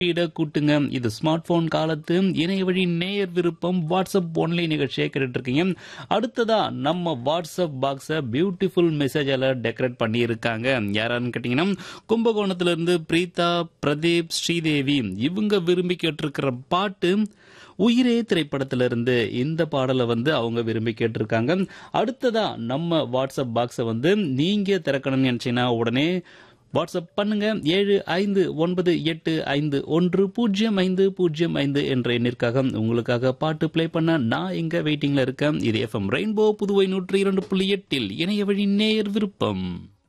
இட கூட்டுங்க இது ஸ்மார்ட் போன் காலத்து இணைய வழி நேயர் விருப்பம் வாட்ஸ்அப் ஒன்லை நிகழ்ச்சியை கேட்டுட்டு இருக்கீங்க அடுத்ததா நம்ம வாட்ஸ்அப் பாக்ஸ பியூட்டிஃபுல் மெசேஜால டெக்கரேட் பண்ணி இருக்காங்க யாரான்னு கேட்டீங்கன்னா கும்பகோணத்துல இருந்து பிரீதா பிரதீப் ஸ்ரீதேவி இவங்க விரும்பி கேட்டிருக்கிற பாட்டு உயிரே திரைப்படத்துல இருந்து இந்த பாடலை வந்து அவங்க விரும்பி கேட்டிருக்காங்க அடுத்ததா நம்ம வாட்ஸ்அப் பாக்ஸை வந்து நீங்க திறக்கணும்னு நினைச்சீங்கன்னா உடனே வாட்ஸ்அப் பண்ணுங்க ஏழு ஐந்து ஒன்பது எட்டு ஐந்து ஒன்று பூஜ்ஜியம் ஐந்து பூஜ்ஜியம் ஐந்து என்ற எண்ணிற்காக உங்களுக்காக பாட்டு ப்ளே பண்ண நான் எங்க வெயிட்டிங்ல இருக்கேன் இது எஃப்எம் ரெயின்போ புதுவை நூற்றி இரண்டு புள்ளி எட்டில் இணைய வழி நேயர் விருப்பம்